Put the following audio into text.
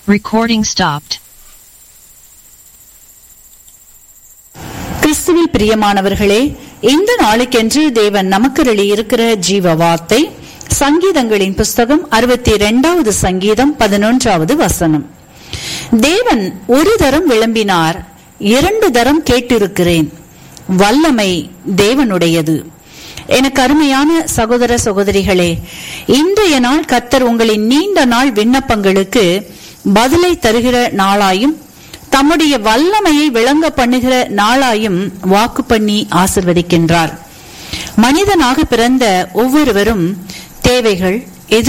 Recording stopped. கிறிஸ்துவில் பிரியமானவர்களே இந்த நாளுக்கென்று தேவன் நமக்கு இருக்கிற ஜீவ வார்த்தை சங்கீதங்களின் புஸ்தகம் அறுபத்தி இரண்டாவது சங்கீதம் பதினொன்றாவது வசனம் தேவன் ஒரு தரம் விளம்பினார் இரண்டு தரம் கேட்டிருக்கிறேன் வல்லமை தேவனுடையது எனக்கு அருமையான சகோதர சகோதரிகளே இன்றைய நாள் கத்தர் உங்களின் நீண்ட நாள் விண்ணப்பங்களுக்கு பதிலை தருகிற நாளாயும் தம்முடைய வல்லமையை விளங்க பண்ணுகிற நாளாயும் வாக்கு பண்ணி ஆசிர்வதிக்கின்றார் மனிதனாக பிறந்த ஒவ்வொருவரும் தேவைகள்